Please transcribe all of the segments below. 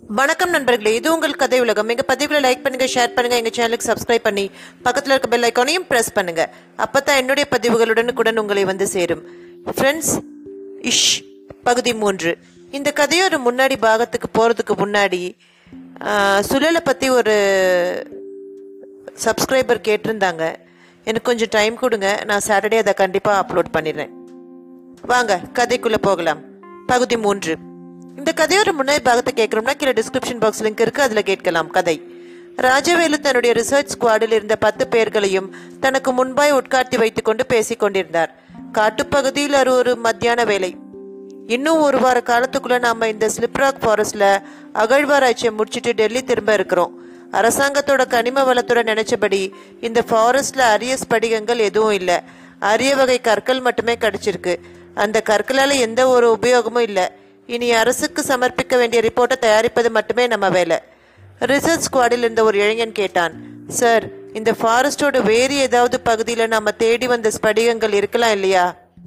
வணக்கம் நண்பர்களே இது உங்கள் கதை உலகம் எங்க பதிவுல லைக் பண்ணுங்க ஷேர் பண்ணுங்க எங்க சேனலுக்கு சப்ஸ்கிரைப் பண்ணி பக்கத்துல இருக்க பெல் ஐக்கானையும் பிரஸ் பண்ணுங்க அப்பதான் என்னுடைய பதிவுகளுடனுக்குடன் உங்களை வந்து சேரும் ஃப்ரெண்ட்ஸ் இஷ் பகுதி மூன்று இந்த கதையோட முன்னாடி பாகத்துக்கு போறதுக்கு முன்னாடி ஆஹ், சுழலை பத்தி ஒரு சப்ஸ்கிரைபர் கேட்டிருந்தாங்க எனக்கு கொஞ்சம் டைம் கொடுங்க நான் சாட்டர்டே அதை கண்டிப்பாக அப்லோட் பண்ணிடுறேன் வாங்க கதைக்குள்ள போகலாம் பகுதி மூன்று இந்த கதையோட முன்னாடி பாகத்தை கேட்கணும்னா கீழே டிஸ்கிரிப்ஷன் பாக்ஸ் லிங்க் இருக்கு அதுல கேட்கலாம் கதை ராஜவேலு தன்னுடைய ரிசர்ச் ஸ்குவாடில் இருந்த பத்து பேர்களையும் தனக்கு முன்பாய் உட்கார்த்தி வைத்துக் கொண்டு பேசிக் கொண்டிருந்தார் காட்டுப்பகுதியில் அது ஒரு மத்தியான வேலை இன்னும் ஒரு வார காலத்துக்குள்ள நாம இந்த ஸ்லிப்ராக் ஃபாரஸ்ட்ல அகழ்வாராய்ச்சியை முடிச்சிட்டு டெல்லி திரும்ப இருக்கிறோம் அரசாங்கத்தோட கனிம வளத்தோட நினைச்சபடி இந்த ஃபாரஸ்ட்ல அரிய ஸ்படிகங்கள் எதுவும் இல்லை அரிய வகை கற்கள் மட்டுமே கிடைச்சிருக்கு அந்த கற்களால எந்த ஒரு உபயோகமும் இல்லை இனி அரசுக்கு சமர்ப்பிக்க வேண்டிய ரிப்போர்ட்டை தயாரிப்பது மட்டுமே நம்ம வேலை ரிசர்ச் ஸ்குவாடில் இருந்த ஒரு இளைஞன் கேட்டான் சார் இந்த ஃபாரஸ்டோட வேறு ஏதாவது பகுதியில் நம்ம தேடி வந்த ஸ்படிகங்கள் இருக்கலாம் இல்லையா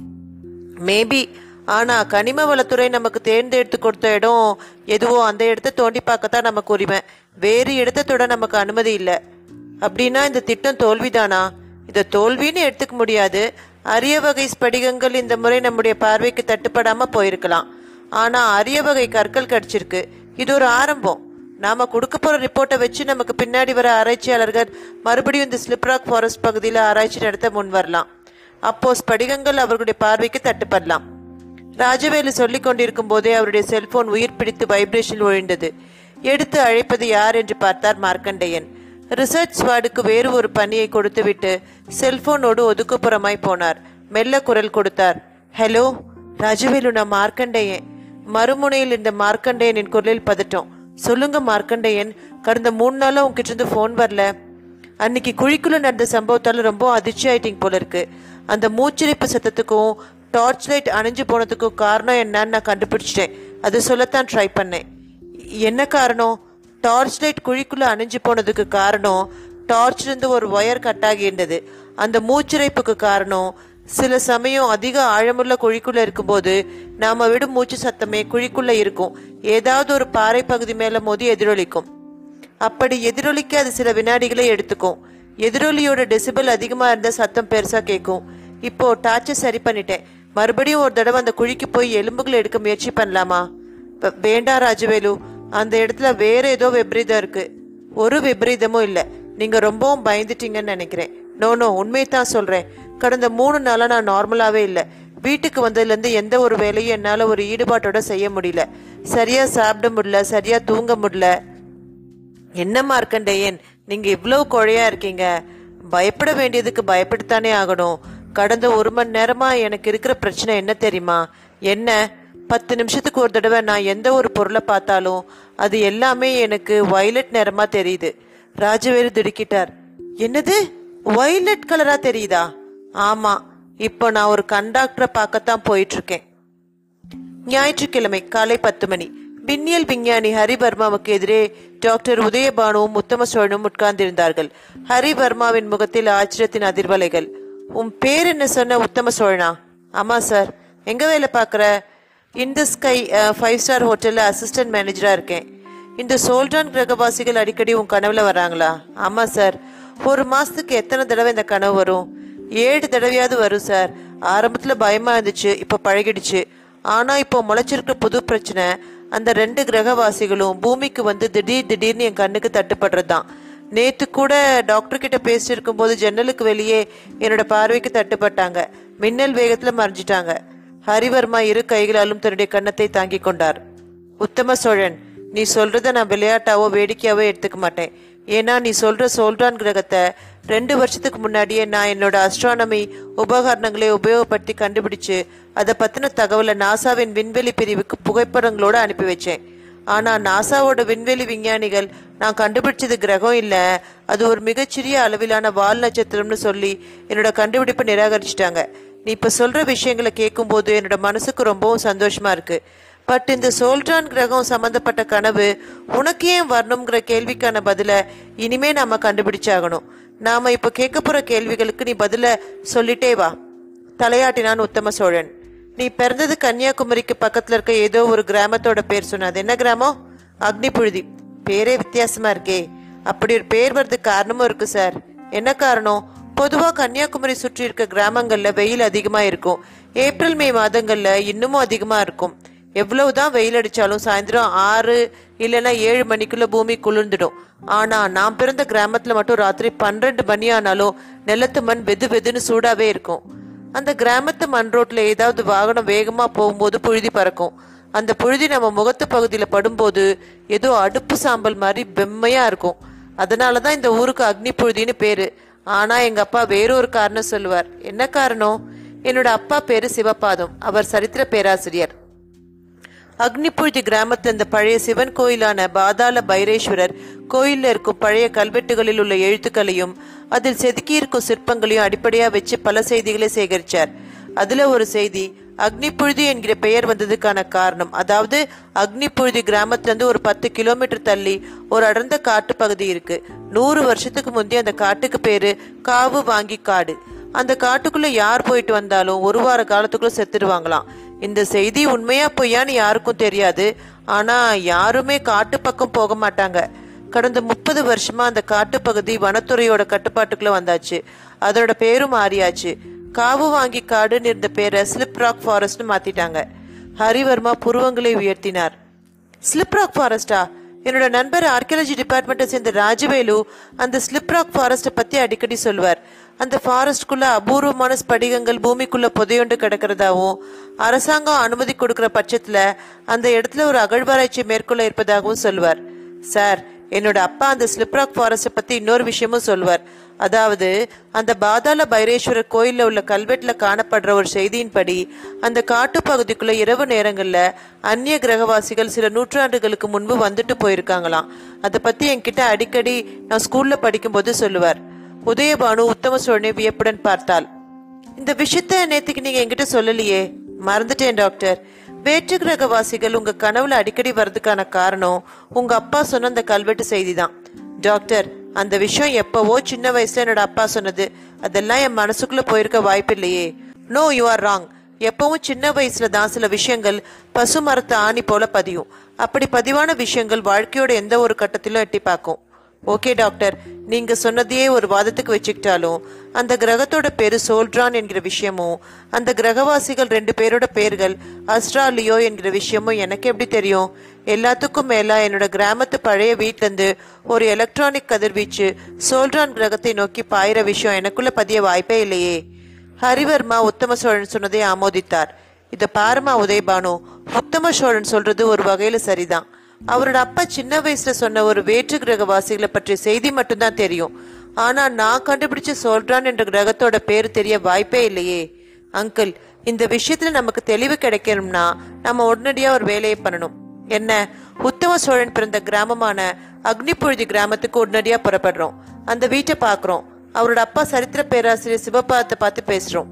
மேபி ஆனா கனிம வளத்துறை நமக்கு தேர்ந்தெடுத்து கொடுத்த இடம் எதுவோ அந்த இடத்த தோண்டி பார்க்கத்தான் நமக்கு உரிமை வேறு இடத்த தொட நமக்கு அனுமதி இல்லை அப்படின்னா இந்த திட்டம் தோல்விதானா இதை தோல்வின்னு எடுத்துக்க முடியாது அரிய வகை ஸ்படிகங்கள் இந்த முறை நம்முடைய பார்வைக்கு தட்டுப்படாம போயிருக்கலாம் ஆனா அரிய வகை கற்கள் கிடைச்சிருக்கு இது ஒரு ஆரம்பம் நாம கொடுக்க போற ரிப்போர்ட்டை வச்சு நமக்கு பின்னாடி வர ஆராய்ச்சியாளர்கள் மறுபடியும் இந்த ஸ்லிப்ராக் ஃபாரஸ்ட் பகுதியில் ஆராய்ச்சி நடத்த முன் வரலாம் அப்போ ஸ்படிகங்கள் அவர்களுடைய பார்வைக்கு தட்டுப்படலாம் ராஜவேலு சொல்லிக் கொண்டிருக்கும் போதே அவருடைய செல்போன் உயிர் பிடித்து வைப்ரேஷன் ஒழிந்தது எடுத்து அழைப்பது யார் என்று பார்த்தார் மார்க்கண்டேயன் ரிசர்ச் ஸ்வாடுக்கு வேறு ஒரு பணியை கொடுத்துவிட்டு செல்போனோடு ஒதுக்குப்புறமாய் போனார் மெல்ல குரல் கொடுத்தார் ஹலோ ராஜவேலு நான் மார்க்கண்டேயன் மறுமுனையில் இந்த மார்க்கண்டேயனின் குரலில் பதட்டம் சொல்லுங்க மார்க்கண்டேயன் கடந்த மூணு நாளா உங்ககிட்ட இருந்து ஃபோன் வரல அன்னைக்கு குழிக்குள்ள நடந்த சம்பவத்தால ரொம்ப அதிர்ச்சி ஆயிட்டீங்க போல இருக்கு அந்த மூச்சிரிப்பு சத்தத்துக்கும் டார்ச் லைட் அணைஞ்சு போனதுக்கும் காரணம் என்னன்னு நான் கண்டுபிடிச்சிட்டேன் அது சொல்லத்தான் ட்ரை பண்ணேன் என்ன காரணம் டார்ச் லைட் குழிக்குள்ள அணைஞ்சு போனதுக்கு காரணம் டார்ச்ல இருந்து ஒரு ஒயர் கட் ஆகி இருந்தது அந்த மூச்சிரைப்புக்கு காரணம் சில சமயம் அதிக ஆழமுள்ள குழிக்குள்ள இருக்கும்போது நாம விடும் மூச்சு சத்தமே குழிக்குள்ள இருக்கும் ஏதாவது ஒரு பாறை பகுதி மேல மோதி எதிரொலிக்கும் அப்படி எதிரொலிக்க அது சில வினாடிகளை எடுத்துக்கும் எதிரொலியோட டெசிபல் அதிகமா இருந்தா சத்தம் பெருசா கேட்கும் இப்போ டார்ச்சை சரி பண்ணிட்டேன் மறுபடியும் ஒரு தடவை அந்த குழிக்கு போய் எலும்புகளை எடுக்க முயற்சி பண்ணலாமா வே- வேண்டாம் ராஜவேலு அந்த இடத்துல வேற ஏதோ விபரீதம் இருக்கு ஒரு விபரீதமும் இல்ல நீங்க ரொம்பவும் பயந்துட்டீங்கன்னு நினைக்கிறேன் நோ நோ உண்மையை தான் சொல்றேன் கடந்த மூணு நாளா நான் நார்மலாவே இல்ல வீட்டுக்கு வந்ததுல இருந்து எந்த ஒரு வேலையும் என்னால ஒரு ஈடுபாட்டோட செய்ய முடியல சரியா சாப்பிட முடியல சரியா தூங்க முடியல என்ன மார்க்கண்டேயன் நீங்க இவ்வளவு குழையா இருக்கீங்க பயப்பட வேண்டியதுக்கு பயப்படத்தானே ஆகணும் கடந்த ஒரு மணி நேரமா எனக்கு இருக்கிற பிரச்சனை என்ன தெரியுமா என்ன பத்து நிமிஷத்துக்கு ஒரு தடவை நான் எந்த ஒரு பொருளை பார்த்தாலும் அது எல்லாமே எனக்கு வயலட் நிறமா தெரியுது ராஜவேலு திடுக்கிட்டார் என்னது வயலட் கலரா தெரியுதா ஆமா இப்போ நான் ஒரு கண்டாக்டரை பார்க்கத்தான் போயிட்டு இருக்கேன் ஞாயிற்றுக்கிழமை காலை பத்து மணி விண்ணியல் விஞ்ஞானி ஹரிவர்மாவுக்கு எதிரே டாக்டர் உதயபானுவும் உத்தம சோழனும் உட்கார்ந்திருந்தார்கள் ஹரிவர்மாவின் முகத்தில் ஆச்சரியத்தின் அதிர்வலைகள் உன் பேர் என்ன சொன்ன உத்தம சோழனா ஆமா சார் எங்க வேலை பார்க்குற இந்த ஸ்கை ஃபைவ் ஸ்டார் ஹோட்டல்ல அசிஸ்டன்ட் மேனேஜரா இருக்கேன் இந்த சோல்டான் கிரகவாசிகள் அடிக்கடி உன் கனவுல வராங்களா ஆமா சார் ஒரு மாசத்துக்கு எத்தனை தடவை இந்த கனவு வரும் ஏழு தடவையாவது வரும் சார் ஆரம்பத்துல பயமா இருந்துச்சு இப்ப பழகிடுச்சு ஆனா இப்போ முளைச்சிருக்கிற புது பிரச்சனை அந்த ரெண்டு கிரகவாசிகளும் பூமிக்கு வந்து திடீர் திடீர்னு என் கண்ணுக்கு தட்டுப்படுறதுதான் நேத்து கூட டாக்டர் கிட்ட பேசிட்டு இருக்கும்போது ஜன்னலுக்கு வெளியே என்னோட பார்வைக்கு தட்டுப்பட்டாங்க மின்னல் வேகத்துல மறைஞ்சிட்டாங்க ஹரிவர்மா இரு கைகளாலும் தன்னுடைய கன்னத்தை தாங்கிக் கொண்டார் உத்தம சோழன் நீ சொல்றத நான் விளையாட்டாவோ வேடிக்கையாவோ எடுத்துக்க மாட்டேன் ஏன்னா நீ சொல்ற சோல்டான் கிரகத்தை ரெண்டு வருஷத்துக்கு முன்னாடியே நான் என்னோட அஸ்ட்ரானமி உபகரணங்களை உபயோகப்படுத்தி கண்டுபிடிச்சு அதை பத்தின தகவலை நாசாவின் விண்வெளி பிரிவுக்கு புகைப்படங்களோட அனுப்பி வச்சேன் ஆனா நாசாவோட விண்வெளி விஞ்ஞானிகள் நான் கண்டுபிடிச்சது கிரகம் இல்ல அது ஒரு மிகச்சிறிய அளவிலான வால் நட்சத்திரம்னு சொல்லி என்னோட கண்டுபிடிப்பை நிராகரிச்சிட்டாங்க நீ இப்ப சொல்ற விஷயங்களை கேட்கும்போது என்னோட மனசுக்கு ரொம்பவும் சந்தோஷமா இருக்கு பட் இந்த சோல்ட்ரான் கிரகம் சம்பந்தப்பட்ட கனவு உனக்கு ஏன் வரணுங்கிற கேள்விக்கான பதில இனிமே நாம கண்டுபிடிச்சாகணும் நாம இப்ப கேட்க போற கேள்விகளுக்கு நீ பதில சொல்லிட்டே வா தலையாட்டினான் உத்தம சோழன் நீ பிறந்தது கன்னியாகுமரிக்கு பக்கத்துல இருக்க ஏதோ ஒரு கிராமத்தோட பேர் சொன்ன அது என்ன கிராமம் அக்னி புழுதி பேரே வித்தியாசமா இருக்கே அப்படி ஒரு பேர் வர்றதுக்கு காரணமும் இருக்கு சார் என்ன காரணம் பொதுவாக கன்னியாகுமரி சுற்றி இருக்க கிராமங்கள்ல வெயில் அதிகமா இருக்கும் ஏப்ரல் மே மாதங்கள்ல இன்னமும் அதிகமா இருக்கும் எவ்வளவுதான் வெயில் அடிச்சாலும் சாயந்தரம் ஆறு இல்லைன்னா ஏழு மணிக்குள்ள பூமி குளிர்ந்துடும் ஆனா நான் பிறந்த கிராமத்துல மட்டும் ராத்திரி பன்னிரெண்டு மணி ஆனாலும் நிலத்து மண் வெது வெதுன்னு சூடாவே இருக்கும் அந்த கிராமத்து மண் ரோட்ல ஏதாவது வாகனம் வேகமா போகும்போது புழுதி பறக்கும் அந்த புழுதி நம்ம முகத்து பகுதியில படும்போது ஏதோ அடுப்பு சாம்பல் மாதிரி பெம்மையா இருக்கும் அதனாலதான் இந்த ஊருக்கு அக்னி புழுதின்னு பேரு ஆனா எங்க அப்பா வேறொரு காரணம் சொல்லுவார் என்ன காரணம் என்னோட அப்பா பேரு சிவபாதம் அவர் சரித்திர பேராசிரியர் அக்னிபுழுதி கிராமத்து இந்த பழைய சிவன் கோயிலான பாதாள பைரேஸ்வரர் கோயில்ல இருக்கும் பழைய கல்வெட்டுகளில் உள்ள எழுத்துக்களையும் அதில் செதுக்கியிருக்கும் சிற்பங்களையும் அடிப்படையா வச்சு பல செய்திகளை சேகரிச்சார் அதுல ஒரு செய்தி அக்னிபுழுதி என்கிற பெயர் வந்ததுக்கான காரணம் அதாவது அக்னிபுழுதி கிராமத்துல இருந்து ஒரு பத்து கிலோமீட்டர் தள்ளி ஒரு அடர்ந்த காட்டு பகுதி இருக்கு நூறு வருஷத்துக்கு முந்தைய அந்த காட்டுக்கு பேரு காவு வாங்கி காடு அந்த காட்டுக்குள்ள யார் போயிட்டு வந்தாலும் ஒரு வார காலத்துக்குள்ள செத்துடுவாங்களாம் இந்த செய்தி உண்மையா பொய்யான்னு யாருக்கும் தெரியாது ஆனா யாருமே காட்டு பக்கம் போக மாட்டாங்க கடந்த முப்பது வருஷமா அந்த காட்டுப்பகுதி வனத்துறையோட கட்டுப்பாட்டுக்குள்ள வந்தாச்சு அதோட பேரும் மாறியாச்சு காவு வாங்கி காடுன்னு இருந்த பேரை ஸ்லிப் ராக் ஃபாரஸ்ட்னு மாத்திட்டாங்க ஹரிவர்மா புருவங்களை உயர்த்தினார் ஸ்லிப் ராக் ஃபாரஸ்டா என்னோட நண்பர் ஆர்கியாலஜி டிபார்ட்மெண்ட்டை சேர்ந்த ராஜவேலு அந்த ஸ்லிப் ராக் ஃபாரஸ்ட்டை பத்தி அடிக்கடி சொல்வார் அந்த ஃபாரஸ்ட்குள்ள அபூர்வமான ஸ்படிகங்கள் பூமிக்குள்ள புதையுண்டு கிடக்கிறதாவும் அரசாங்கம் அனுமதி கொடுக்கிற பட்சத்துல அந்த இடத்துல ஒரு அகழ்வாராய்ச்சி மேற்கொள்ள இருப்பதாகவும் சொல்வார் சார் என்னோட அப்பா அந்த ஸ்லிப்ராக் ஃபாரஸ்ட்டை பத்தி இன்னொரு விஷயமும் சொல்வார் அதாவது அந்த பாதாள பைரேஸ்வரர் கோயில்ல உள்ள கல்வெட்டுல காணப்படுற ஒரு செய்தியின்படி அந்த காட்டு பகுதிக்குள்ள இரவு நேரங்கள்ல அந்நிய கிரகவாசிகள் சில நூற்றாண்டுகளுக்கு முன்பு வந்துட்டு போயிருக்காங்களாம் அதை பத்தி என்கிட்ட அடிக்கடி நான் ஸ்கூல்ல படிக்கும்போது சொல்லுவார் உதயபானு உத்தம சோழனை வியப்புடன் பார்த்தாள் இந்த விஷயத்த நேத்துக்கு நீங்க என்கிட்ட சொல்லலையே மறந்துட்டேன் டாக்டர் வேற்று கிரகவாசிகள் உங்க கனவுல அடிக்கடி வர்றதுக்கான காரணம் உங்க அப்பா சொன்ன அந்த கல்வெட்டு செய்திதான் டாக்டர் அந்த விஷயம் எப்பவோ சின்ன வயசுல என்னோட அப்பா சொன்னது அதெல்லாம் என் மனசுக்குள்ள போயிருக்க வாய்ப்பு இல்லையே நோ யூ ஆர் ராங் எப்பவும் சின்ன வயசுல தான் சில விஷயங்கள் பசு மரத்து ஆணி போல பதியும் அப்படி பதிவான விஷயங்கள் வாழ்க்கையோட எந்த ஒரு கட்டத்திலும் எட்டி பார்க்கும் ஓகே டாக்டர் நீங்க சொன்னதையே ஒரு வாதத்துக்கு வச்சுக்கிட்டாலும் அந்த கிரகத்தோட பேரு சோல்ட்ரான் என்கிற விஷயமும் அந்த கிரகவாசிகள் ரெண்டு பேரோட பேர்கள் அஸ்ட்ராலியோ என்கிற விஷயமும் எனக்கு எப்படி தெரியும் எல்லாத்துக்கும் மேலா என்னோட கிராமத்து பழைய வீட்ல இருந்து ஒரு எலக்ட்ரானிக் கதிர்வீச்சு சோல்ட்ரான் கிரகத்தை நோக்கி பாயிற விஷயம் எனக்குள்ள பதிய வாய்ப்பே இல்லையே ஹரிவர்மா உத்தம சோழன் சொன்னதை ஆமோதித்தார் இத பாருமா உதயபானு உத்தம சோழன் சொல்றது ஒரு வகையில சரிதான் அவரோட அப்பா சின்ன வயசுல சொன்ன ஒரு வேற்று கிரகவாசிகளை பற்றிய செய்தி மட்டும்தான் தெரியும் ஆனா நான் கண்டுபிடிச்ச சொல்றான் என்ற கிரகத்தோட பேரு தெரிய வாய்ப்பே இல்லையே அங்கிள் இந்த விஷயத்துல நமக்கு தெளிவு கிடைக்கணும்னா நம்ம உடனடியா ஒரு வேலையை பண்ணணும் என்ன உத்தம சோழன் பிறந்த கிராமமான அக்னிப்புழுதி கிராமத்துக்கு உடனடியா புறப்படுறோம் அந்த வீட்டை பாக்குறோம் அவரோட அப்பா சரித்திர பேராசிரியர் சிவபாதத்தை பார்த்து பேசுறோம்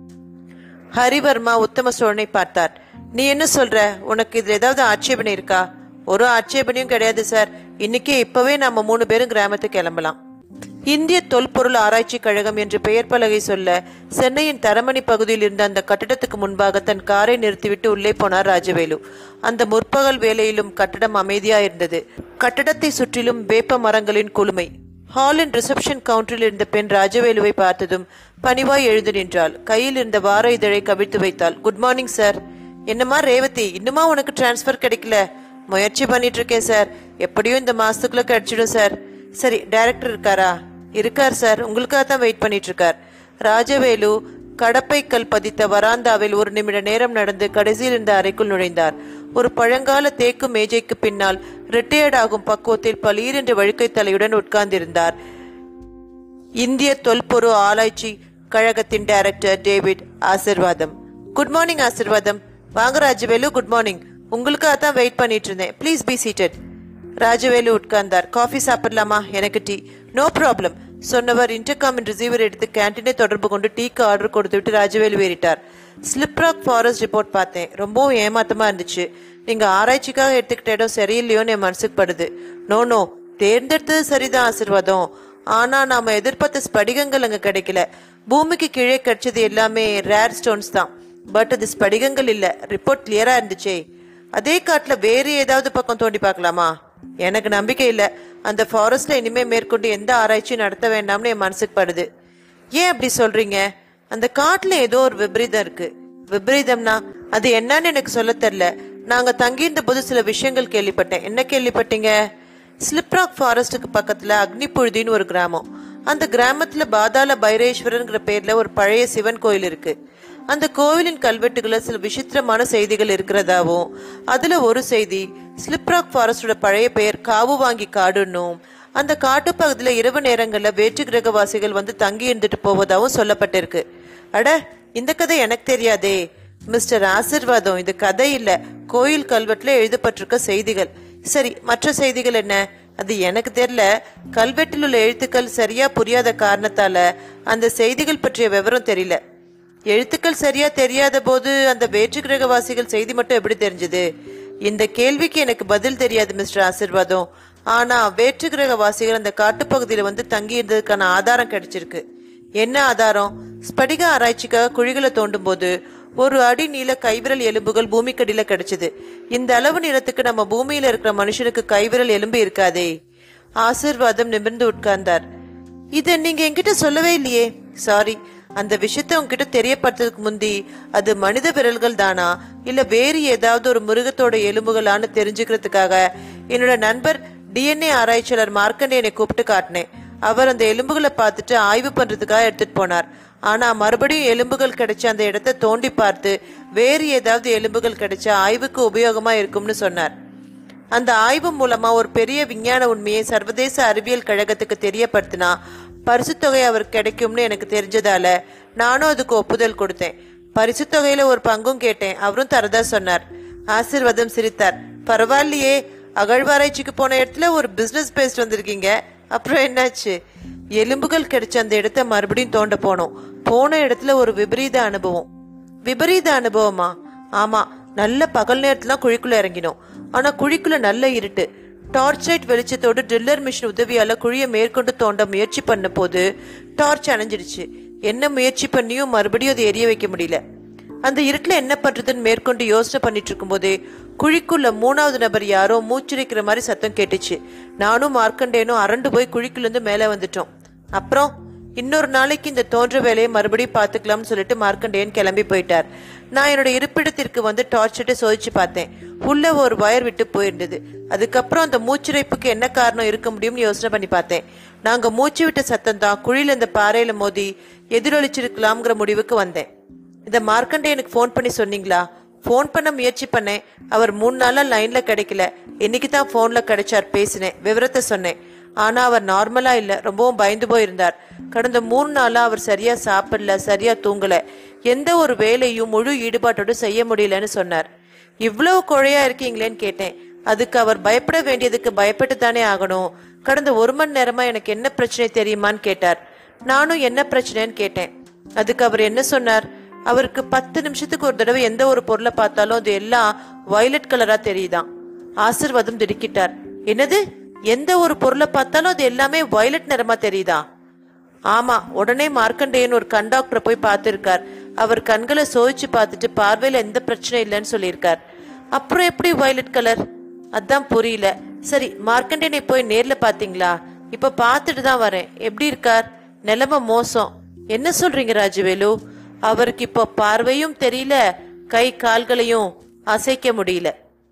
ஹரிவர்மா உத்தம சோழனை பார்த்தார் நீ என்ன சொல்ற உனக்கு இதுல ஏதாவது ஆட்சேபனை இருக்கா ஒரு ஆட்சேபனையும் கிடையாது சார் இன்னைக்கே இப்பவே நாம மூணு பேரும் கிராமத்துக்கு கிளம்பலாம் இந்திய தொல்பொருள் ஆராய்ச்சி கழகம் என்று பெயர் பலகை சொல்ல சென்னையின் தரமணி பகுதியில் இருந்த அந்த கட்டிடத்துக்கு முன்பாக தன் காரை நிறுத்திவிட்டு உள்ளே போனார் ராஜவேலு அந்த முற்பகல் வேளையிலும் கட்டடம் அமைதியா இருந்தது கட்டடத்தை சுற்றிலும் வேப்ப மரங்களின் குளுமை ஹாலின் ரிசப்ஷன் கவுண்டரில் இருந்த பெண் ராஜவேலுவை பார்த்ததும் பணிவாய் எழுந்து நின்றாள் கையில் இருந்த வார இதழை கவிழ்த்து வைத்தாள் குட் மார்னிங் சார் என்னம்மா ரேவதி இன்னுமா உனக்கு டிரான்ஸ்ஃபர் கிடைக்கல முயற்சி பண்ணிட்டு இருக்கேன் சார் எப்படியும் இந்த மாசத்துக்குள்ள கிடைச்சிடும் சார் சரி டைரக்டர் இருக்காரா இருக்கார் சார் உங்களுக்காக தான் வெயிட் பண்ணிட்டு இருக்கார் ராஜவேலு கடப்பைக்கல் பதித்த வராந்தாவில் ஒரு நிமிட நேரம் நடந்து கடைசியில் இருந்த அறைக்குள் நுழைந்தார் ஒரு பழங்கால தேக்கு மேஜைக்கு பின்னால் ரிட்டையர்ட் ஆகும் பக்குவத்தில் பளீர் என்ற வழுக்கை தலையுடன் உட்கார்ந்திருந்தார் இந்திய தொல்பொரு ஆராய்ச்சி கழகத்தின் director David Asirvatham good morning Asirvatham வாங்க ராஜவேலு குட் மார்னிங் உங்களுக்காக தான் வெயிட் பண்ணிட்டு இருந்தேன் ப்ளீஸ் பி சீட்டட் ராஜவேலு உட்கார்ந்தார் காஃபி சாப்பிடலாமா எனக்கு டீ நோ ப்ராப்ளம் சொன்னவர் இன்டர்காமின் ரிசீவர் எடுத்து கேண்டீனை தொடர்பு கொண்டு டீக்கு ஆர்டர் கொடுத்து விட்டு ராஜவேலு ஏறிட்டார் ஸ்லிப்ராக் ஃபாரஸ்ட் ரிப்போர்ட் பார்த்தேன் ரொம்பவும் ஏமாத்தமா இருந்துச்சு நீங்க ஆராய்ச்சிக்காக எடுத்துக்கிட்ட இடம் சரியில்லையோன்னு என் மனசுக்கு படுது நோ நோ தேர்ந்தெடுத்தது சரிதான் ஆசிர்வாதம் ஆனா நாம எதிர்பார்த்த ஸ்படிகங்கள் அங்க கிடைக்கல பூமிக்கு கீழே கிடைச்சது எல்லாமே ரேர் ஸ்டோன்ஸ் தான் பட் அது ஸ்படிகங்கள் இல்ல ரிப்போர்ட் கிளியரா இருந்துச்சே அதே காட்டுல வேறு ஏதாவது பக்கம் தோண்டி பார்க்கலாமா எனக்கு நம்பிக்கை இல்லை அந்த ஃபாரஸ்ட்ல இனிமே மேற்கொண்டு எந்த ஆராய்ச்சியும் நடத்த வேண்டாம்னு என் மனசுக்கு படுது ஏன் அப்படி சொல்றீங்க அந்த காட்டுல ஏதோ ஒரு விபரீதம் இருக்கு விபரீதம்னா அது என்னன்னு எனக்கு சொல்ல தெரியல நாங்க தங்கியிருந்த போது சில விஷயங்கள் கேள்விப்பட்டேன் என்ன கேள்விப்பட்டீங்க ஸ்லிப்ராக் ஃபாரஸ்ட்டுக்கு பக்கத்துல அக்னிப்புழுதின்னு ஒரு கிராமம் அந்த கிராமத்துல பாதாள பைரேஸ்வரர்ங்கிற பேர்ல ஒரு பழைய சிவன் கோயில் இருக்கு அந்த கோவிலின் கல்வெட்டுகளை சில விசித்திரமான செய்திகள் இருக்கிறதாவும் அதுல ஒரு செய்தி ஸ்லிப்ராக் ஃபாரஸ்டோட பழைய பெயர் காவு வாங்கி காடுன்னும் அந்த காட்டுப்பகுதியில இரவு நேரங்கள்ல வேற்று கிரகவாசிகள் வந்து தங்கி இருந்துட்டு போவதாகவும் சொல்லப்பட்டிருக்கு அட இந்த கதை எனக்கு தெரியாதே மிஸ்டர் ஆசிர்வாதம் இது கதை இல்ல கோயில் கல்வெட்டுல எழுதப்பட்டிருக்க செய்திகள் சரி மற்ற செய்திகள் என்ன அது எனக்கு தெரியல கல்வெட்டில் உள்ள எழுத்துக்கள் சரியா புரியாத காரணத்தால அந்த செய்திகள் பற்றிய விவரம் தெரியல எழுத்துக்கள் சரியா தெரியாத போது அந்த வேற்று கிரகவாசிகள் செய்தி மட்டும் எப்படி தெரிஞ்சது இந்த கேள்விக்கு எனக்கு பதில் தெரியாது மிஸ்டர் ஆசிர்வாதம் ஆனா வேற்று கிரகவாசிகள் அந்த காட்டுப்பகுதியில வந்து தங்கி இருந்ததுக்கான ஆதாரம் கிடைச்சிருக்கு என்ன ஆதாரம் ஸ்படிக ஆராய்ச்சிக்காக குழிகளை தோண்டும் போது ஒரு அடி நீள கைவிரல் எலும்புகள் பூமிக்கடியில கிடைச்சது இந்த அளவு நீளத்துக்கு நம்ம பூமியில இருக்கிற மனுஷனுக்கு கைவிரல் எலும்பு இருக்காதே ஆசிர்வாதம் நிமிர்ந்து உட்கார்ந்தார் இத நீங்க என்கிட்ட சொல்லவே இல்லையே சாரி அந்த விஷயத்த உங்ககிட்ட தெரியப்படுறதுக்கு முந்தி அது மனித விரல்கள் தானா இல்ல வேறு ஏதாவது ஒரு மிருகத்தோட எலும்புகளான்னு தெரிஞ்சுக்கிறதுக்காக என்னோட நண்பர் டிஎன்ஏ ஆராய்ச்சியாளர் மார்க்கண்டேயனை கூப்பிட்டு காட்டினேன் அவர் அந்த எலும்புகளை பார்த்துட்டு ஆய்வு பண்றதுக்காக எடுத்துட்டு போனார் ஆனா மறுபடியும் எலும்புகள் கிடைச்ச அந்த இடத்த தோண்டி பார்த்து வேறு ஏதாவது எலும்புகள் கிடைச்சா ஆய்வுக்கு உபயோகமா இருக்கும்னு சொன்னார் அந்த ஆய்வு மூலமா ஒரு பெரிய விஞ்ஞான உண்மையை சர்வதேச அறிவியல் கழகத்துக்கு தெரியப்படுத்தினா பரிசுத் தொகை அவருக்கு கிடைக்கும்னு எனக்கு தெரிஞ்சதால நானும் அதுக்கு ஒப்புதல் கொடுத்தேன் பரிசுத் தொகையில ஒரு பங்கும் கேட்டேன் அவரும் தரதா சொன்னார் ஆசிர்வாதம் சிரித்தார் பரவாயில்லையே அகழ்வாராய்ச்சிக்கு போன இடத்துல ஒரு பிசினஸ் பேஸ்ட் வந்திருக்கீங்க அப்புறம் என்னாச்சு எலும்புகள் கிடைச்ச அந்த இடத்த மறுபடியும் தோண்ட போனோம் போன இடத்துல ஒரு விபரீத அனுபவம் விபரீத அனுபவமா ஆமா நல்ல பகல் நேரத்துல குழிக்குள்ள இறங்கினோம் ஆனா குழிக்குள்ள நல்ல இருட்டு டார்ச் லைட் வெளிச்சத்தோடு ட்ரில்லர் மிஷின் உதவியால குழியை மேற்கொண்டு தோண்ட முயற்சி பண்ண போது டார்ச் அணைஞ்சிடுச்சு என்ன முயற்சி பண்ணியும் மறுபடியும் அதை எரிய வைக்க முடியல அந்த இருட்டுல என்ன பண்றதுன்னு மேற்கொண்டு யோசனை பண்ணிட்டு இருக்கும்போதே குழிக்குள்ள மூணாவது நபர் யாரோ மூச்சிரிக்கிற மாதிரி சத்தம் கேட்டுச்சு நானும் மார்க்கண்டேனும் அரண்டு போய் குழிக்குள்ள இருந்து மேலே வந்துட்டோம் அப்புறம் இன்னொரு நாளைக்கு இந்த தோன்ற வேலையை மறுபடியும் பார்த்துக்கலாம்னு சொல்லிட்டு மார்க்கண்டேயன் கிளம்பி போயிட்டார் நான் என்னோட இருப்பிடத்திற்கு வந்து டார்ச்சிட்டு சோதிச்சு பார்த்தேன் உள்ள ஒரு வயர் விட்டு போயிருந்தது அதுக்கப்புறம் அந்த மூச்சிறைப்புக்கு என்ன காரணம் இருக்க முடியும்னு யோசனை பண்ணி பார்த்தேன் நாங்க மூச்சு விட்ட சத்தம் தான் குழியில இந்த பாறையில மோதி எதிரொலிச்சிருக்கலாம்ங்கிற முடிவுக்கு வந்தேன் இந்த மார்க்கண்டேயனுக்கு ஃபோன் பண்ணி சொன்னீங்களா ஃபோன் பண்ண முயற்சி பண்ணேன் அவர் மூணு நாளா லைன்ல கிடைக்கல இன்னைக்கு தான் ஃபோன்ல கிடைச்சார் பேசினேன் விவரத்தை சொன்னேன் ஆனா அவர் நார்மலா இல்ல ரொம்பவும் பயந்து போயிருந்தார் கடந்த மூணு நாளா அவர் சரியா சாப்பிடல சரியா தூங்கல எந்த ஒரு வேலையும் முழு ஈடுபாட்டோடு செய்ய முடியலன்னு சொன்னார் இவ்வளவு குழையா இருக்கீங்களேன்னு கேட்டேன் அதுக்கு அவர் பயப்பட வேண்டியதுக்கு பயப்பட்டு தானே ஆகணும் கடந்த ஒரு மணி நேரமா எனக்கு என்ன பிரச்சனை தெரியுமான்னு கேட்டார் நானும் என்ன பிரச்சனைன்னு கேட்டேன் அதுக்கு அவர் என்ன சொன்னார் அவருக்கு பத்து நிமிஷத்துக்கு ஒரு தடவை எந்த ஒரு பொருளை பார்த்தாலும் அது எல்லாம் வயலட் கலரா தெரியுதாம் ஆசிர்வாதம் திடுக்கிட்டார் என்னது எந்த ஒரு பொருளை பார்த்தாலும் அது எல்லாமே வயலட் நிறமா தெரியுதா ஆமா உடனே மார்க்கண்டேயன் ஒரு கண் டாக்டரை போய் பார்த்திருக்கார் அவர் கண்களை சோதிச்சு பார்த்துட்டு பார்வையில எந்த பிரச்சனை இல்லைன்னு சொல்லியிருக்கார் அப்புறம் எப்படி வயலட் கலர் அதான் புரியல சரி மார்க்கண்டேயனை போய் நேர்ல பாத்தீங்களா இப்ப பார்த்துட்டு தான் வரேன் எப்படி இருக்கார் நிலைமை மோசம் என்ன சொல்றீங்க ராஜவேலு அவருக்கு இப்போ பார்வையும் தெரியல கை கால்களையும் அசைக்க முடியல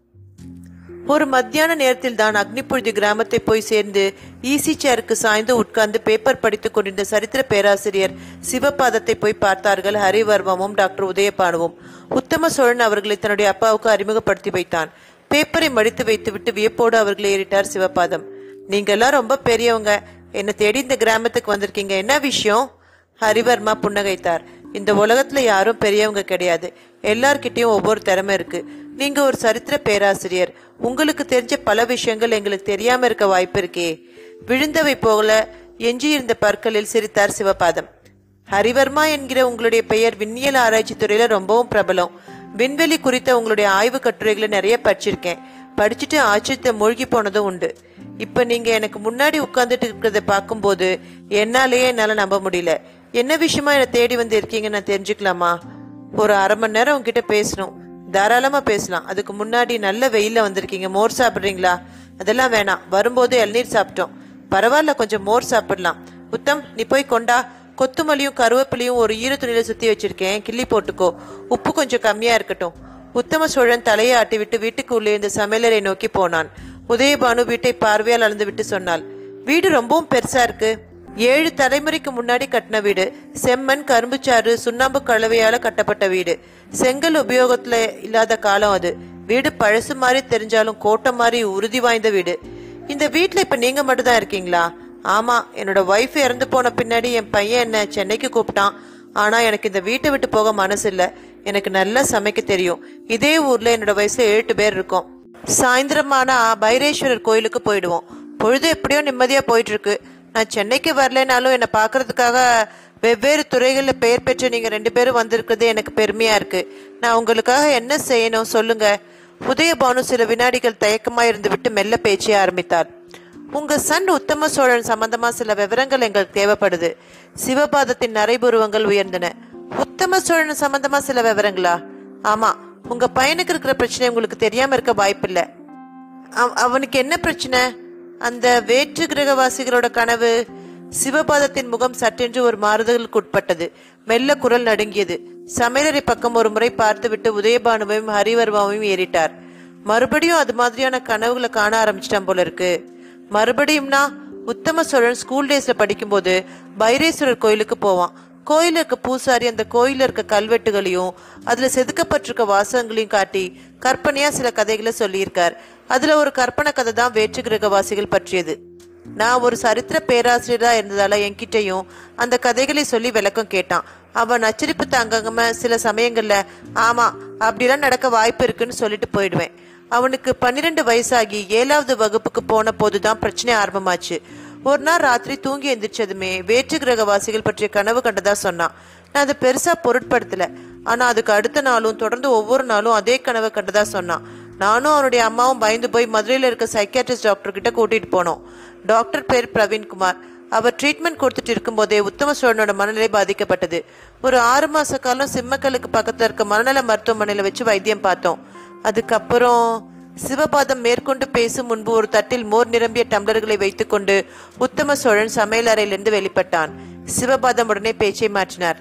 ஒரு மத்தியான நேரத்தில் தான் அக்னிப்புழுதி கிராமத்தை போய் சேர்ந்து ஈசி சேருக்கு சாய்ந்து உட்கார்ந்து பேப்பர் படித்துக் கொண்டிருந்த சரித்திர பேராசிரியர் சிவபாதத்தை போய் பார்த்தார்கள் ஹரிவர்மமும் டாக்டர் உதயபானுவும் உத்தம சோழன் அவர்களை தன்னுடைய அப்பாவுக்கு அறிமுகப்படுத்தி வைத்தான் பேப்பரை மடித்து வைத்துவிட்டு வியப்போடு அவர்களை ஏறிட்டார் சிவபாதம் நீங்க எல்லாம் ரொம்ப பெரியவங்க என்னை தேடி இந்த கிராமத்துக்கு வந்திருக்கீங்க என்ன விஷயம் ஹரிவர்மா புன்னகைத்தார் இந்த உலகத்துல யாரும் பெரியவங்க கிடையாது எல்லார்கிட்டயும் ஒவ்வொரு திறமை இருக்கு நீங்க ஒரு சரித்திர பேராசிரியர் உங்களுக்கு தெரிஞ்ச பல விஷயங்கள் எங்களுக்கு தெரியாம இருக்க வாய்ப்பு இருக்கே விழுந்தவை போல எஞ்சியிருந்த பற்களில் சிரித்தார் சிவபாதம் ஹரிவர்மா என்கிற உங்களுடைய பெயர் விண்ணியல் ஆராய்ச்சி துறையில ரொம்பவும் பிரபலம் விண்வெளி குறித்த உங்களுடைய ஆய்வு கட்டுரைகளை நிறைய படிச்சிருக்கேன் படிச்சுட்டு ஆச்சரியத்தை மூழ்கி போனதும் உண்டு இப்ப நீங்க எனக்கு முன்னாடி உட்கார்ந்துட்டு இருக்கிறத பார்க்கும்போது என்னாலேயே என்னால நம்ப முடியல என்ன விஷயமா என்னை தேடி வந்து இருக்கீங்க நான் தெரிஞ்சுக்கலாமா ஒரு அரை மணி நேரம் உங்ககிட்ட பேசணும் தாராளமா பேசலாம் அதுக்கு முன்னாடி நல்ல வெயில்ல வந்திருக்கீங்க மோர் சாப்பிடுறீங்களா அதெல்லாம் வேணாம் வரும்போது இளநீர் சாப்பிட்டோம் பரவாயில்ல கொஞ்சம் மோர் சாப்பிடலாம் உத்தம் நீ போய் கொண்டா கொத்துமல்லியும் கருவேப்பிலையும் ஒரு ஈர துணியில சுத்தி வச்சிருக்கேன் கிள்ளி போட்டுக்கோ உப்பு கொஞ்சம் கம்மியா இருக்கட்டும் உத்தம சோழன் தலையை ஆட்டி விட்டு வீட்டுக்கு உள்ளே இருந்த சமையலறை நோக்கி போனான் உதயபானு வீட்டை பார்வையால் அளந்து விட்டு சொன்னாள் வீடு ரொம்பவும் பெருசா இருக்கு ஏழு தலைமுறைக்கு முன்னாடி கட்டின வீடு செம்மண் கரும்புச்சாறு சுண்ணாம்பு கலவையால கட்டப்பட்ட வீடு செங்கல் உபயோகத்துல இல்லாத காலம் அது வீடு பழசு மாதிரி தெரிஞ்சாலும் கோட்டை மாதிரி உறுதி வாய்ந்த வீடு இந்த வீட்ல இப்ப நீங்க மட்டும் தான் இருக்கீங்களா ஆமா என்னோட ஒய்ஃப் இறந்து போன பின்னாடி என் பையன் என்ன சென்னைக்கு கூப்பிட்டான் ஆனா எனக்கு இந்த வீட்டை விட்டு போக மனசு இல்ல எனக்கு நல்லா சமைக்க தெரியும் இதே ஊர்ல என்னோட வயசுல ஏழு பேர் இருக்கோம் சாயந்தரமானா பைரேஸ்வரர் கோயிலுக்கு போயிடுவோம் பொழுது எப்படியோ நிம்மதியா போயிட்டு இருக்கு நான் சென்னைக்கு வரலைனாலும் என்னை பார்க்கறதுக்காக வெவ்வேறு துறைகளில் பெயர் பெற்ற நீங்க ரெண்டு பேரும் வந்திருக்கிறது எனக்கு பெருமையா இருக்கு நான் உங்களுக்காக என்ன செய்யணும் சொல்லுங்க உதயபானு சில வினாடிகள் தயக்கமா இருந்து விட்டு மெல்ல பேச்சை ஆரம்பித்தார் உங்க சன் உத்தம சோழன் சம்பந்தமா சில விவரங்கள் எங்களுக்கு தேவைப்படுது சிவபாதத்தின் நரைபுருவங்கள் உயர்ந்தன உத்தம சோழன் சம்பந்தமா சில விவரங்களா ஆமா உங்க பையனுக்கு இருக்கிற பிரச்சனை உங்களுக்கு தெரியாம இருக்க வாய்ப்பில்லை அவ- அவனுக்கு என்ன பிரச்சனை அந்த வேற்று கிரகவாசிகளோட கனவு சிவபாதத்தின் முகம் சட்டென்று ஒரு மாறுதலுக்கு உட்பட்டது மெல்ல குரல் நடுங்கியது சமையலறை பக்கம் ஒரு முறை பார்த்துவிட்டு உதயபானுவையும் ஹரிவர்மாவையும் ஏறிட்டார் மறுபடியும் அது மாதிரியான கனவுகளை காண ஆரம்பிச்சிட்டான் போல இருக்கு மறுபடியும்னா உத்தம சோழன் ஸ்கூல் டேஸ்ல படிக்கும்போது பைரேஸ்வரர் கோயிலுக்கு போவான் கோயில இருக்க பூசாரி அந்த கோயில இருக்க கல்வெட்டுகளையும் அதுல செதுக்கப்பட்டிருக்க வாசகங்களையும் காட்டி கற்பனையா சில கதைகளை சொல்லியிருக்கார் அதுல ஒரு கற்பனை கதை தான் வேற்று கிரகவாசிகள் பற்றியது நான் ஒரு சரித்திர பேராசிரியரா இருந்ததால என்கிட்டயும் அந்த கதைகளை சொல்லி விளக்கம் கேட்டான் அவன் அச்சரிப்பு தாங்காம சில சமயங்கள்ல ஆமா அப்படிலாம் நடக்க வாய்ப்பு இருக்குன்னு சொல்லிட்டு போயிடுவேன் அவனுக்கு பன்னிரெண்டு வயசாகி ஏழாவது வகுப்புக்கு போன போதுதான் பிரச்சனை ஆரம்பமாச்சு ஒரு நாள் ராத்திரி தூங்கி எந்திரிச்சதுமே வேற்று கிரகவாசிகள் பற்றிய கனவு கண்டதா சொன்னான் நான் அதை பெருசா பொருட்படுத்தல ஆனா அதுக்கு அடுத்த நாளும் தொடர்ந்து ஒவ்வொரு நாளும் அதே கனவை கண்டதா சொன்னான் நானும் அவனுடைய அம்மாவும் பயந்து போய் மதுரையில இருக்க சைக்கியாட்ரிஸ்ட் டாக்டர் கிட்ட கூட்டிட்டு போனோம் டாக்டர் பேர் பிரவீன்குமார் அவர் ட்ரீட்மெண்ட் கொடுத்துட்டு இருக்கும்போதே உத்தம சோழனோட மனநிலை பாதிக்கப்பட்டது ஒரு ஆறு மாச காலம் சிம்மக்கலுக்கு பக்கத்துல இருக்க மனநல மருத்துவமனையில வச்சு வைத்தியம் பார்த்தோம் அதுக்கப்புறம் சிவபாதம் மேற்கொண்டு பேசும் முன்பு ஒரு தட்டில் மோர் நிரம்பிய டம்ளர்களை வைத்துக்கொண்டு உத்தம சோழன் சமையல் அறையிலிருந்து வெளிப்பட்டான் சிவபாதம் உடனே பேச்சை மாற்றினார்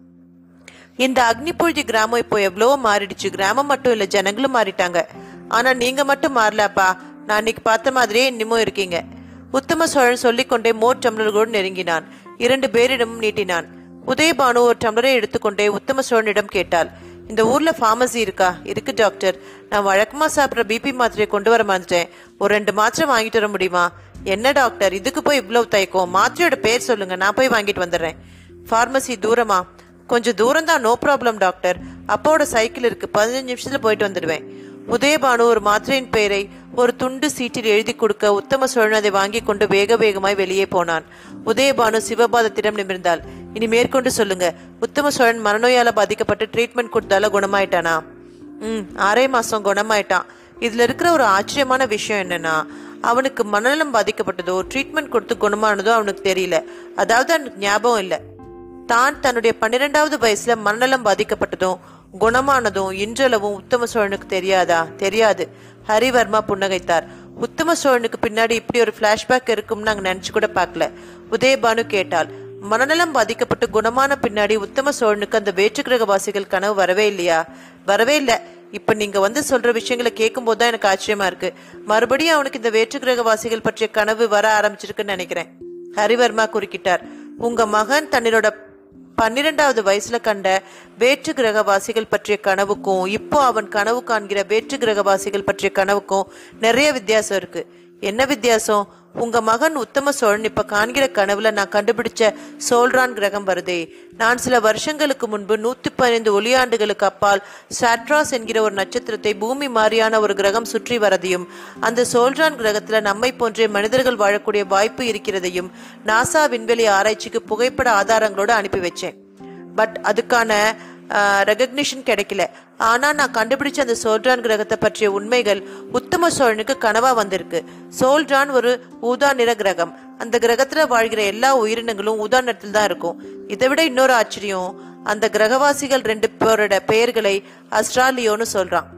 இந்த அக்னிபூழ்தி கிராமம் இப்போ எவ்வளவோ மாறிடுச்சு கிராமம் மட்டும் இல்ல ஜனங்களும் மாறிட்டாங்க ஆனா நீங்க மட்டும் மாறலப்பா நான் அன்னைக்கு பார்த்த மாதிரியே இன்னமும் இருக்கீங்க உத்தம சோழன் சொல்லிக்கொண்டே மோர் டம்ளர்களோடு நெருங்கினான் இரண்டு பேரிடமும் நீட்டினான் உதயபானு ஒரு டம்ளரை எடுத்துக்கொண்டே உத்தம சோழனிடம் கேட்டாள் இந்த ஊர்ல ஃபார்மசி இருக்கா இருக்கு டாக்டர் நான் வழக்கமா சாப்பிட்ற பிபி மாத்திரையை கொண்டு வர மாட்டேன் ஒரு ரெண்டு மாத்திரை வாங்கிட்டு வர முடியுமா என்ன டாக்டர் இதுக்கு போய் இவ்வளவு தயக்கம் மாத்திரையோட பேர் சொல்லுங்க நான் போய் வாங்கிட்டு வந்துடுறேன் ஃபார்மசி தூரமா கொஞ்சம் தூரம் தான் நோ ப்ராப்ளம் டாக்டர் அப்பாவோட சைக்கிள் இருக்கு பதினஞ்சு நிமிஷத்துல போயிட்டு வந்துடுவேன் உதயபானு ஒரு மாத்திரையின் பெயரை ஒரு துண்டு சீட்டில் எழுதி கொடுக்க உத்தம சோழன் அதை வாங்கி கொண்டு வேக வேகமாய் வெளியே போனான் உதயபானு சிவபாதத்திடம் நிமிர்ந்தாள் இனி மேற்கொண்டு சொல்லுங்க உத்தம சோழன் மனநோயால பாதிக்கப்பட்டு ட்ரீட்மெண்ட் கொடுத்தால குணமாயிட்டானா ம் ஆறே மாசம் குணமாயிட்டான் இதுல இருக்கிற ஒரு ஆச்சரியமான விஷயம் என்னன்னா அவனுக்கு மனநலம் பாதிக்கப்பட்டதோ ட்ரீட்மெண்ட் கொடுத்து குணமானதோ அவனுக்கு தெரியல அதாவது அவனுக்கு ஞாபகம் இல்லை தான் தன்னுடைய பன்னிரெண்டாவது வயசுல மனநலம் பாதிக்கப்பட்டதும் குணமானதும் இன்றளவும் உத்தம சோழனுக்கு தெரியாதா தெரியாது ஹரிவர்மா புன்னகைத்தார் உத்தம சோழனுக்கு பின்னாடி இப்படி ஒரு பிளாஷ்பேக் இருக்கும்னு நாங்க நினைச்சு கூட பார்க்கல உதயபானு கேட்டாள் மனநலம் பாதிக்கப்பட்டு குணமான பின்னாடி உத்தம சோழனுக்கு அந்த வேற்றுக்கிரகவாசிகள் கனவு வரவே இல்லையா வரவே இல்லை இப்ப நீங்க வந்து சொல்ற விஷயங்களை கேட்கும்போது தான் எனக்கு ஆச்சரியமா இருக்கு மறுபடியும் அவனுக்கு இந்த வேற்றுக்கிரகவாசிகள் பற்றிய கனவு வர ஆரம்பிச்சிருக்குன்னு நினைக்கிறேன் ஹரிவர்மா குறுக்கிட்டார் உங்க மகன் தன்னோட பன்னிரெண்டாவது வயசுல கண்ட வேற்று கிரகவாசிகள் பற்றிய கனவுக்கும் இப்போ அவன் கனவு காண்கிற வேற்று கிரகவாசிகள் பற்றிய கனவுக்கும் நிறைய வித்தியாசம் இருக்கு என்ன வித்தியாசம் உங்க மகன் உத்தம சோழன் இப்ப காண்கிற கனவுல நான் கண்டுபிடிச்ச சோல்ரான் கிரகம் வருதே நான் சில வருஷங்களுக்கு முன்பு நூத்தி பதினைந்து ஒளியாண்டுகளுக்கு அப்பால் சாட்ராஸ் என்கிற ஒரு நட்சத்திரத்தை பூமி மாதிரியான ஒரு கிரகம் சுற்றி வரதையும் அந்த சோல்ரான் கிரகத்துல நம்மை போன்றே மனிதர்கள் வாழக்கூடிய வாய்ப்பு இருக்கிறதையும் நாசா விண்வெளி ஆராய்ச்சிக்கு புகைப்பட ஆதாரங்களோட அனுப்பி வச்சேன் பட் அதுக்கான ரெகக்னிஷன் கிடைக்கல ஆனா நான் கண்டுபிடிச்ச அந்த சோல்ட்ரான் கிரகத்தை பற்றிய உண்மைகள் உத்தம சோழனுக்கு கனவா வந்திருக்கு சோல்ட்ரான் ஒரு ஊதா நிற கிரகம் அந்த கிரகத்துல வாழ்கிற எல்லா உயிரினங்களும் ஊதா நிறத்தில் தான் இருக்கும் இதை விட இன்னொரு ஆச்சரியம் அந்த கிரகவாசிகள் ரெண்டு பேரோட பெயர்களை அஸ்ட்ராலியோன்னு சொல்றான்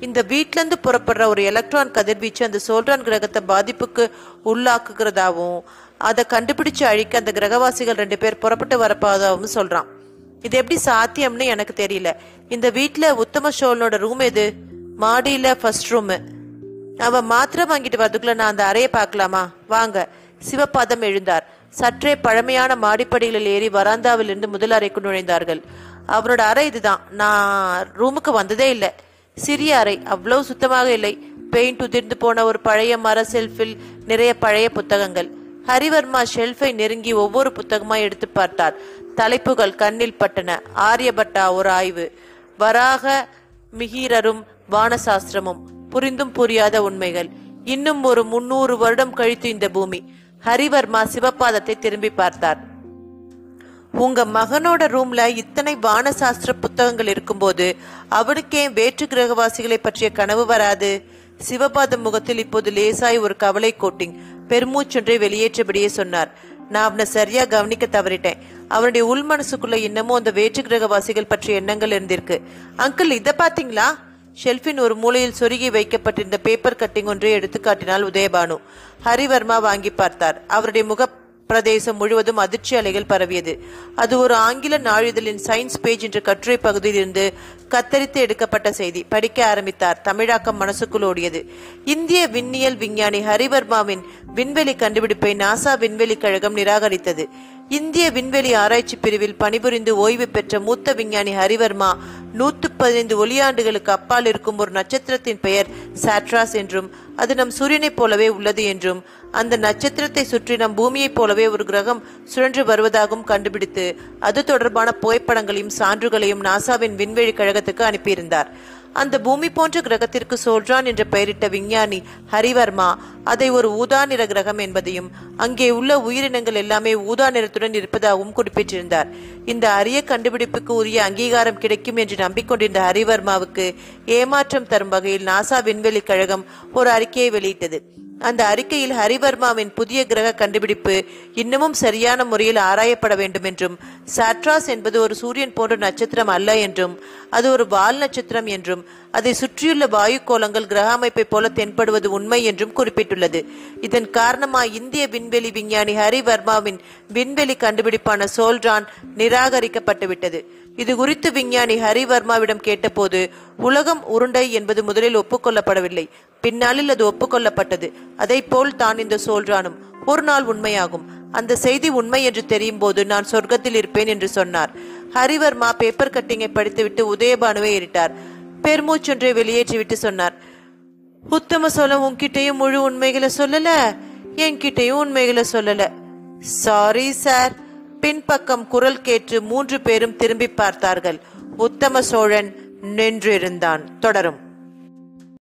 இந்த வீட்டிலேருந்து புறப்படுற ஒரு எலக்ட்ரான் கதிர்வீச்சு அந்த சோல்ரான் கிரகத்தை பாதிப்புக்கு உள்ளாக்குகிறதாவும் அதை கண்டுபிடிச்சு அழிக்க அந்த கிரகவாசிகள் ரெண்டு பேர் புறப்பட்டு வரப்போதாவும் சொல்றான் இது எப்படி சாத்தியம்னு எனக்கு தெரியல இந்த வீட்ல உத்தம சோழனோட ரூம் எது மாடியில ஃபர்ஸ்ட் ரூமு அவன் மாத்திரை வாங்கிட்டு வரதுக்குள்ள நான் அந்த அறையை பார்க்கலாமா வாங்க சிவபாதம் எழுந்தார் சற்றே பழமையான மாடிப்படிகளில் ஏறி வராந்தாவிலிருந்து முதல் அறைக்கு நுழைந்தார்கள் அவனோட அறை இதுதான் நான் ரூமுக்கு வந்ததே இல்லை சிறிய அறை அவ்வளவு சுத்தமாக இல்லை பெயிண்ட் உதிர்ந்து போன ஒரு பழைய மர செல்ஃபில் நிறைய பழைய புத்தகங்கள் ஹரிவர்மா ஷெல்ஃபை நெருங்கி ஒவ்வொரு புத்தகமாய் எடுத்து பார்த்தார் தலைப்புகள் கண்ணில் பட்டன ஆரியபட்டா ஒரு ஆய்வு வராக மிகிரரும் வானசாஸ்திரமும் புரிந்தும் புரியாத உண்மைகள் இன்னும் ஒரு முன்னூறு வருடம் கழித்து இந்த பூமி ஹரிவர்மா சிவபாதத்தை திரும்பி பார்த்தார் உங்க மகனோட ரூம்ல இத்தனை வானசாஸ்திர புத்தகங்கள் இருக்கும்போது அவனுக்கே வேற்று கிரகவாசிகளை பற்றிய கனவு வராது சிவபாதம் முகத்தில் இப்போது லேசாய் ஒரு கவலை கோட்டிங் பெருமூச்சொன்றை வெளியேற்றபடியே சொன்னார் நான் அவனை சரியா கவனிக்க தவறிட்டேன் அவனுடைய உள் மனசுக்குள்ள இன்னமும் அந்த வேற்று கிரகவாசிகள் பற்றிய எண்ணங்கள் இருந்திருக்கு அங்கிள் இதை பாத்தீங்களா ஷெல்ஃபின் ஒரு மூலையில் சொருகி வைக்கப்பட்டிருந்த பேப்பர் கட்டிங் ஒன்றை எடுத்து காட்டினாள் உதயபானு ஹரிவர்மா வாங்கி பார்த்தார் அவருடைய முக பிரதேசம் முழுவதும் அதிர்ச்சி அலைகள் பரவியது அது ஒரு ஆங்கில நாளிதழின் சயின்ஸ் பேஜ் என்ற கட்டுரை பகுதியில் இருந்து கத்தரித்து எடுக்கப்பட்ட செய்தி படிக்க ஆரம்பித்தார் தமிழாக்கம் மனசுக்குள் ஓடியது இந்திய விண்ணியல் விஞ்ஞானி ஹரிவர்மாவின் விண்வெளி கண்டுபிடிப்பை நாசா விண்வெளி கழகம் நிராகரித்தது இந்திய விண்வெளி ஆராய்ச்சி பிரிவில் பணிபுரிந்து ஓய்வு பெற்ற மூத்த விஞ்ஞானி ஹரிவர்மா நூத்து பதினைந்து ஒளியாண்டுகளுக்கு அப்பால் இருக்கும் ஒரு நட்சத்திரத்தின் பெயர் சாட்ராஸ் என்றும் அது நம் சூரியனைப் போலவே உள்ளது என்றும் அந்த நட்சத்திரத்தை சுற்றி நம் பூமியைப் போலவே ஒரு கிரகம் சுழன்று வருவதாகவும் கண்டுபிடித்து அது தொடர்பான புகைப்படங்களையும் சான்றுகளையும் நாசாவின் விண்வெளி கழகத்துக்கு அனுப்பியிருந்தார் அந்த பூமி போன்ற கிரகத்திற்கு சோல்ரான் என்ற பெயரிட்ட விஞ்ஞானி ஹரிவர்மா அதை ஒரு ஊதா நிற கிரகம் என்பதையும் அங்கே உள்ள உயிரினங்கள் எல்லாமே ஊதா நிறத்துடன் இருப்பதாகவும் குறிப்பிட்டிருந்தார் இந்த அரிய கண்டுபிடிப்புக்கு உரிய அங்கீகாரம் கிடைக்கும் என்று நம்பிக்கொண்டிருந்த ஹரிவர்மாவுக்கு ஏமாற்றம் தரும் வகையில் நாசா விண்வெளி கழகம் ஒரு அறிக்கையை வெளியிட்டது அந்த அறிக்கையில் ஹரிவர்மாவின் புதிய கிரக கண்டுபிடிப்பு இன்னமும் சரியான முறையில் ஆராயப்பட வேண்டும் என்றும் சாட்ராஸ் என்பது ஒரு சூரியன் போன்ற நட்சத்திரம் அல்ல என்றும் அது ஒரு வால் நட்சத்திரம் என்றும் அதை சுற்றியுள்ள வாயு கோலங்கள் கிரக அமைப்பை போல தென்படுவது உண்மை என்றும் குறிப்பிட்டுள்ளது இதன் காரணமாக இந்திய விண்வெளி விஞ்ஞானி ஹரிவர்மாவின் விண்வெளி கண்டுபிடிப்பான சோல்ரான் நிராகரிக்கப்பட்டுவிட்டது இது குறித்து விஞ்ஞானி ஹரிவர்மாவிடம் கேட்டபோது உலகம் உருண்டை என்பது முதலில் ஒப்புக்கொள்ளப்படவில்லை பின்னாளில் அது ஒப்புக்கொள்ளப்பட்டது அதை போல் தான் இந்த சோல்ரானும் ஒரு நாள் உண்மையாகும் அந்த செய்தி உண்மை என்று தெரியும் போது நான் சொர்க்கத்தில் இருப்பேன் என்று சொன்னார் ஹரிவர்மா பேப்பர் கட்டிங்கை படித்துவிட்டு உதயபானுவை ஏறிட்டார் பெருமூச்சொன்றை வெளியேற்றிவிட்டு சொன்னார் உத்தம சொல்ல உன்கிட்டயும் முழு உண்மைகளை சொல்லல என்கிட்டயும் உண்மைகளை சொல்லல சாரி சார் பின்பக்கம் குரல் கேட்டு மூன்று பேரும் திரும்பி பார்த்தார்கள் உத்தம சோழன் நின்றிருந்தான் தொடரும்